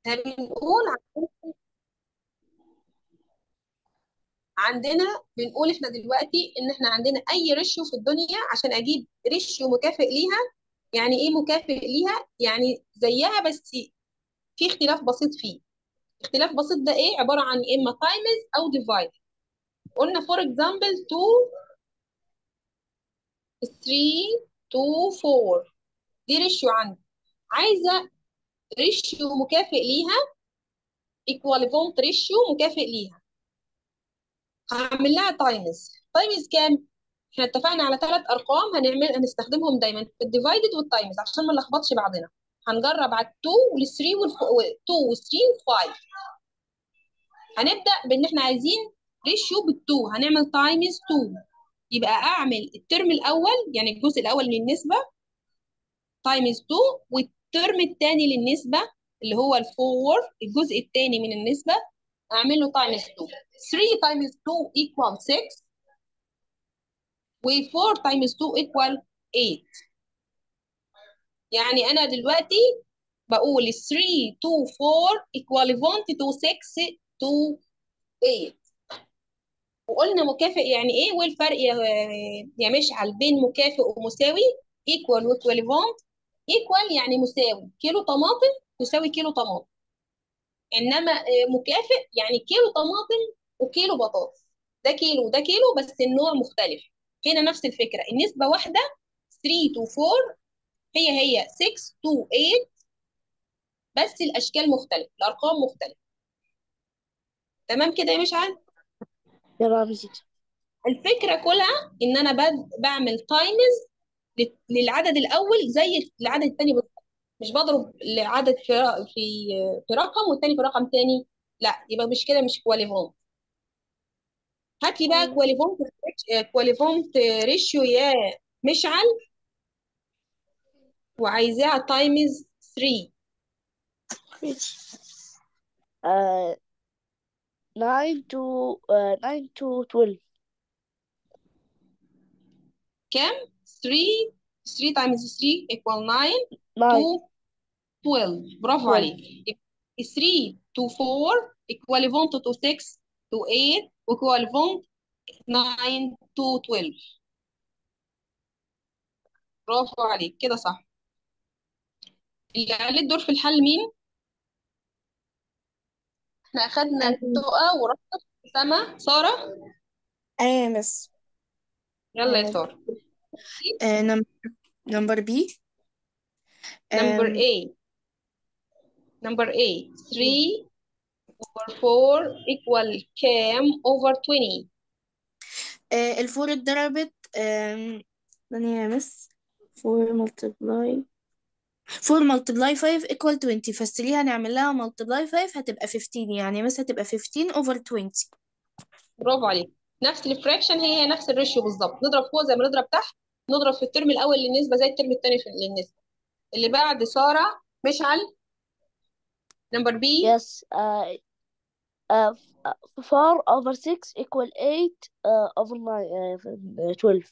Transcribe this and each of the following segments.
احنا بنقول عندنا- عندنا بنقول احنا دلوقتي ان احنا عندنا اي ريشيو في الدنيا عشان اجيب ريشيو مكافئ ليها يعني ايه مكافئ ليها يعني زيها بس في اختلاف بسيط فيه اختلاف بسيط ده ايه عبارة عن يا اما تايمز او ديفايد قلنا فور اكزامبل 2 3 2 4 دي ريشيو عندي عايزة ريشيو مكافئ ليها ايكواليفونت ريشيو مكافئ ليها هعمل لها تايمز تايمز كام احنا اتفقنا على ثلاث ارقام هنعمل هنستخدمهم دايما في الديفايدد والتايمز عشان ما نلخبطش بعضنا هنجرب على 2 وال 3 وال 2 و 3 و 5 هنبدا بان احنا عايزين ريشيو بال 2 هنعمل تايمز 2 يبقى اعمل الترم الاول يعني الجزء الاول للنسبه تايمز 2 والترم الثاني للنسبه اللي هو ال 4 الجزء الثاني من النسبه اعمل له تايمز 2 3 تايمز 2 equal 6 و 4 تايمز 2 equal 8 يعني انا دلوقتي بقول 3 2 4 equivalent to 6 to 8 وقلنا مكافئ يعني ايه والفرق يا يا مشعل بين مكافئ ومساوي equal و equivalent equal يعني مساوي كيلو طماطم يساوي كيلو طماطم انما آه، مكافئ يعني كيلو طماطم وكيلو بطاطس ده كيلو وده كيلو بس النوع مختلف هنا نفس الفكرة النسبة واحدة 3 to 4 هي هي 6 to 8 بس الاشكال مختلفة الارقام مختلفة تمام كده يا مشعل تمام جدا الفكرة كلها ان انا بد- بعمل تايمز للعدد الاول زي العدد الثاني بالظبط مش بضرب العدد في في في رقم والتاني في رقم تاني لا يبقى مش كده مش كواليفونت هات لي بقى مم. كواليفونت كواليفونت ريشيو يا مشعل وعايزاها تايمز 3 آه 9 to آه 9 to 12 كام 3 3 تايمز 3 equal 9 9 to 12 برافو 12 عليك يبقى 3 to 4 equivalent to 6 to 8 equivalent 9 to 12 برافو عليك كده صح اللي عليه الدور في الحل مين؟ احنا اخدنا أنا تقى ورقة سما سارة أنا بس يلا يا آه سارة آه نم- نمبر بي نمبر آم، A نمبر A 3 over 4 equal كام over 20 آه الفور اتضربت آم، ثانية يا مس 4 multiply 4 multiply 5 equal 20 فالثري هنعمل لها multiply 5 هتبقى 15 يعني مس هتبقى 15 over 20 برافو عليك نفس الفراكشن هي هي نفس الريشيو بالظبط نضرب فوق زي ما نضرب تحت نضرب في الترم الاول للنسبة زي الترم الثاني في للنسبة اللي بعد سارة مشعل نمبر بي yes uh, uh, 4 over 6 equal 8 uh, over 9 uh, 12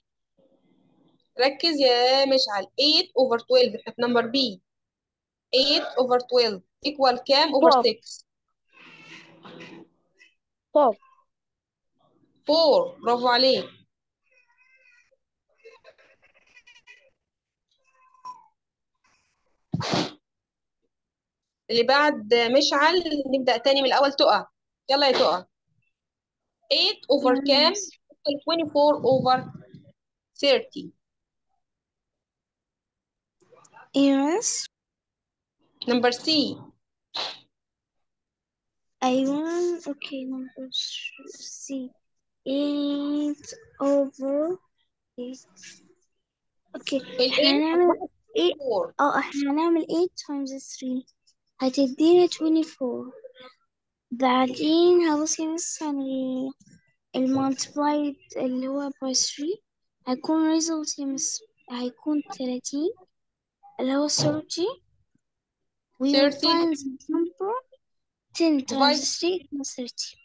ركز يا مشعل 8 over 12 احنا في نمبر بي 8 over 12 equal كام over 4 6 4 4 برافو عليك اللي بعد مشعل نبدأ تاني من الأول تقع يلا يا تقع 8 over كام yes equal 24 over 30 yes نمبر سي أيوة okay number C eight over eight okay احنا ال هنعمل ايه 4 اه احنا هنعمل eight times three هتدينا twenty four بعدين هبص مثلا المالتبلاي اللي هو by three هيكون result يمس هيكون تلاتين اللي هو thirty we will 30 find the number ten divide times three equals thirty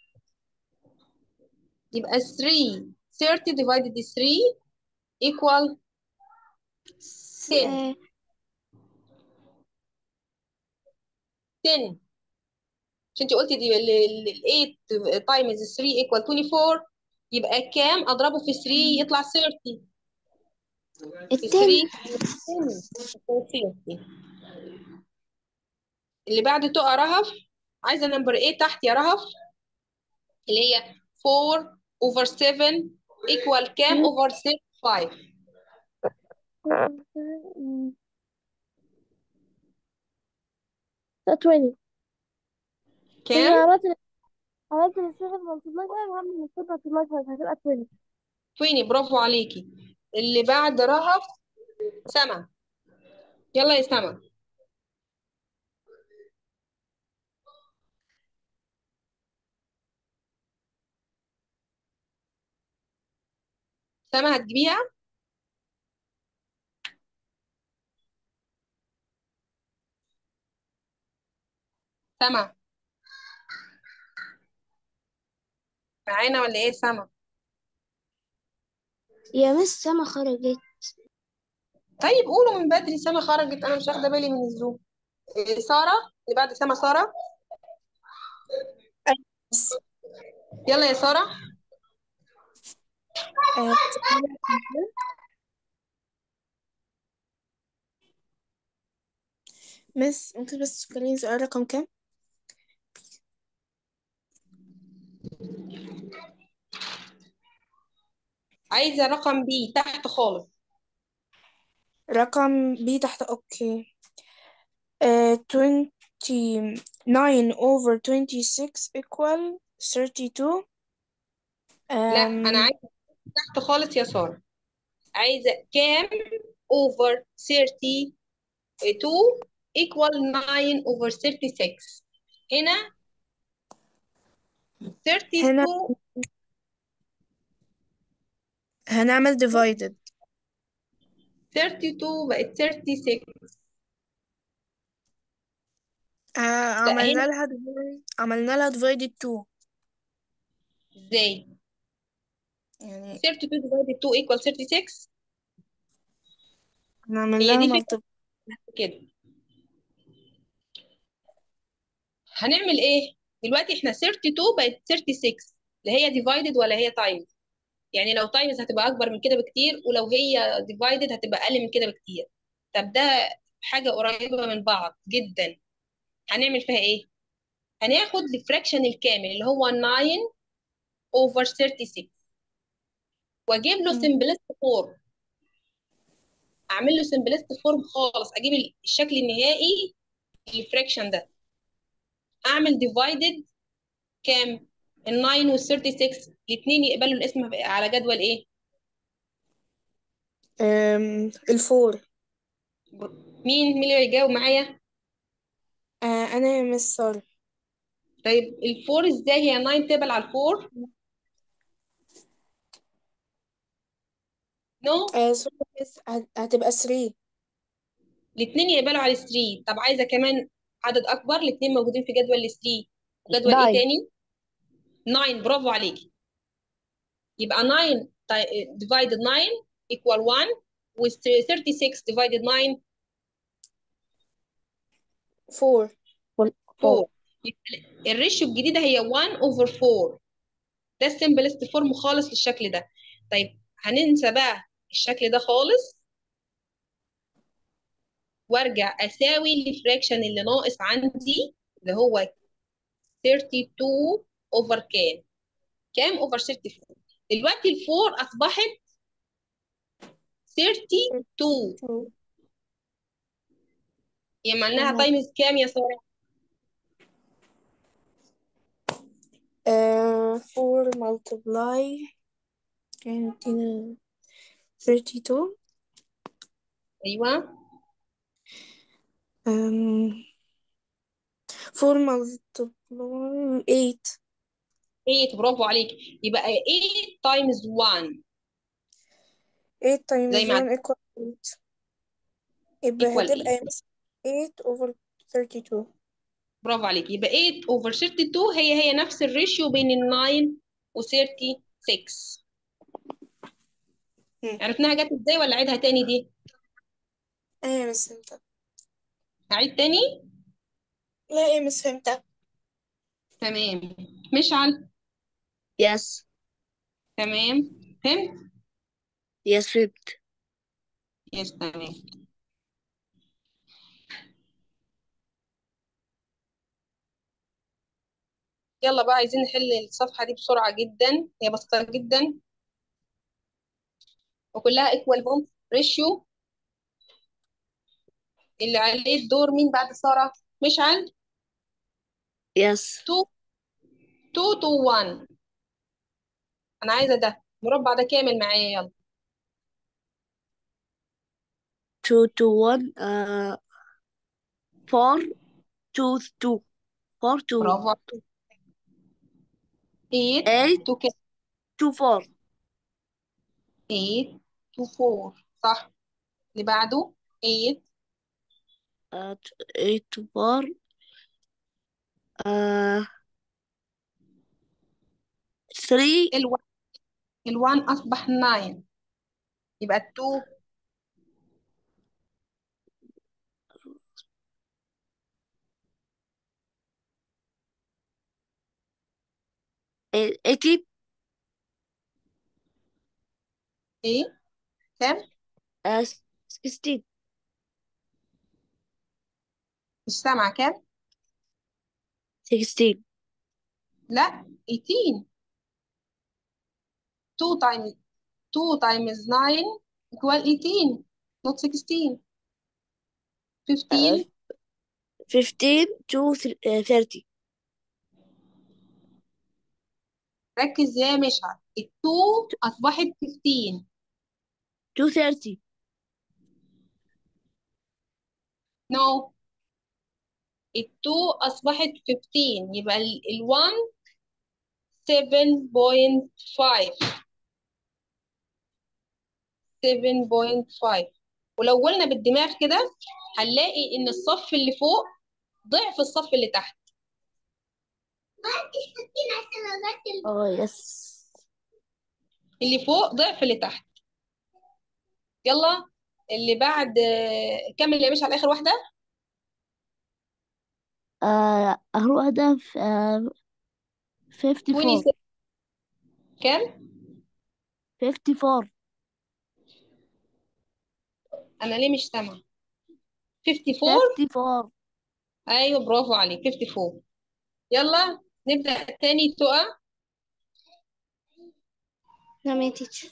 يبقى 3 30 divided 3 equal 10 آه 10 مش انت قلتي دي ال ال- ال 8 تايمز 3 ايكوال 24 يبقى كام اضربه في 3 يطلع 30 في 3 التاني 30 اللي بعد تقع رهف عايزه نمبر 8 تحت يا رهف اللي هي 4 over 7 equal كام over 5 ده 20 كام انا عملت عملت ال 7 ملتبلاي 5 وهعمل ال 7 ملتبلاي 5 هتبقى 20 20 برافو عليكي اللي بعد رهف سما يلا يا سما سما هتجيبيها سما معانا ولا ايه سما يا مس سما خرجت طيب قولوا من بدري سما خرجت انا مش واخده بالي من الزوم إيه، ساره اللي بعد سما ساره بس يلا يا ساره آه، مس ممكن بس تفكريني سؤال رقم كام؟ عايزه رقم بي تحت خالص رقم بي تحت اوكي آه 29 over 26 equal 32 لا um, انا عايزه تحت خالص يا ساره عايزه كام over 32 equal 9 over 36 هنا هنا 32 هنعمل divided 32 بقت 36 آه لا عملنا هنا لها divide عملنا لها divided 2 ازاي يعني 32 divided 2 equal 36 هنعمل هي لها دي فكره multiple كده هنعمل ايه دلوقتي احنا 32 بقت 36 لا هي divided ولا هي times يعني لو تايمز هتبقى اكبر من كده بكتير ولو هي ديفايدد هتبقى اقل من كده بكتير طب ده حاجه قريبه من بعض جدا هنعمل فيها ايه هناخد الفراكشن الكامل اللي هو 9 over 36 واجيب له مم. سمبلست فورم اعمل له سمبلست فورم خالص اجيب الشكل النهائي للفراكشن ده اعمل ديفايدد كام ال 9 وال 36 الاثنين يقبلوا الاسم على جدول ايه um, الفور مين مين اللي يجاوب معايا آه أنا يا مس سارة طيب الفور ازاي هي 9 تقبل على الفور نو آه سوري بس هت- هتبقى 3 الاثنين يقبلوا على 3 طب عايزه كمان عدد اكبر الاثنين موجودين في جدول ال 3 وجدول ايه 9 تاني 9 برافو عليكي يبقى 9 divided 9 equal 1 و 36 divided 9 4 4 4 يبقى الريشيو الجديده هي 1 over 4 ده السمبلست فورم خالص للشكل ده طيب هننسى بقى الشكل ده خالص وارجع اساوي الفراكشن اللي ناقص عندي اللي هو 32 over كام كام over 34 دلوقتي الفور اصبحت 32 يبقى عملناها تمام. تايمز كام يا ساره آه 4 multiply كانت هنا 32 ايوه um, 4 multiply 8 8 برافو عليك يبقى 8 تايمز 1 8 times زي ما 1 equal 8 يبقى equal هتبقى 8 يا مس 8 over 32 برافو عليك يبقى 8 over 32 هي هي نفس الريشيو بين ال 9 و 36 مم. عرفناها جت ازاي ولا اعيدها تاني دي ايه بس انت اعيد تاني لا ايه مش فهمتها تمام مشعل يس تمام فهمت يس فهمت يس تمام يلا بقى عايزين نحل الصفحة دي بسرعة جدا هي بسيطة جدا وكلها equal bond ratio اللي عليه الدور مين بعد سارة مشعل يس 2 2 to 1 أنا عايزة ده مربع ده كامل معايا يلا 2 to 1 uh, 4 to 2 4 to برافو 8 8 to كام to 4 8 to 4 صح اللي بعده 8 uh, 8 to 4 uh, 3 ال1 ال1 أصبح 9 يبقى ال 2 80 ايه كام uh, 16 مش سامعة كام 16 لا 18 2 times 2 times 9 equal 18 not 16 uh, 15 15 to th- uh, 30 ركز يا مشعل ال 2 أصبحت 15 to 30 no ال 2 أصبحت 15 يبقى ال 1 7.5 7.5 ولو قلنا بالدماغ كده هنلاقي إن الصف اللي فوق ضعف الصف اللي تحت اه يس اللي فوق ضعف اللي تحت يلا اللي بعد آه، كمل يا باشا على آخر واحدة آه أروح ده في آه 54 26 كام 54 أنا ليه مش سامعة 54 54 أيوه برافو عليك 54 يلا نبدأ تاني تقى نعم يا تيتشر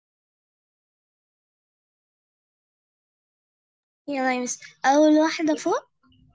يلا يا مس أول واحدة فوق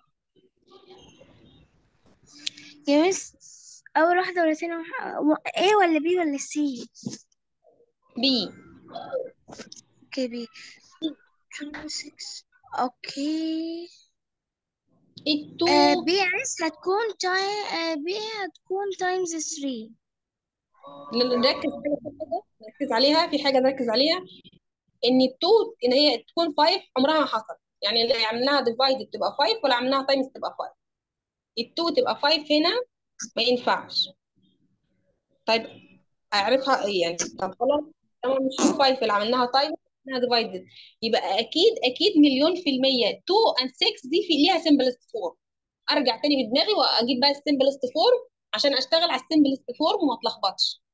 يا مس أول واحدة ولا تاني واحدة A ولا B ولا C بي اوكي B 26 اوكي آه التو B يا مس هتكون تايم آه B هتكون تايمز 3 نركز في حاجة نركز عليها في حاجة نركز عليها إن التو إن هي تكون 5 عمرها ما حصل يعني اللي عملناها ديفايد تبقى 5 ولا عملناها تايمز تبقى 5 التو تبقى 5 هنا ما ينفعش طيب اعرفها يعني طب خلاص تمام مش 5 اللي عملناها تايم عملناها ديفايدد يبقى اكيد اكيد مليون في المية 2 and 6 دي في ليها سمبلست فورم ارجع تاني بدماغي واجيب بقى السمبلست فورم عشان اشتغل على السمبلست فورم وما اتلخبطش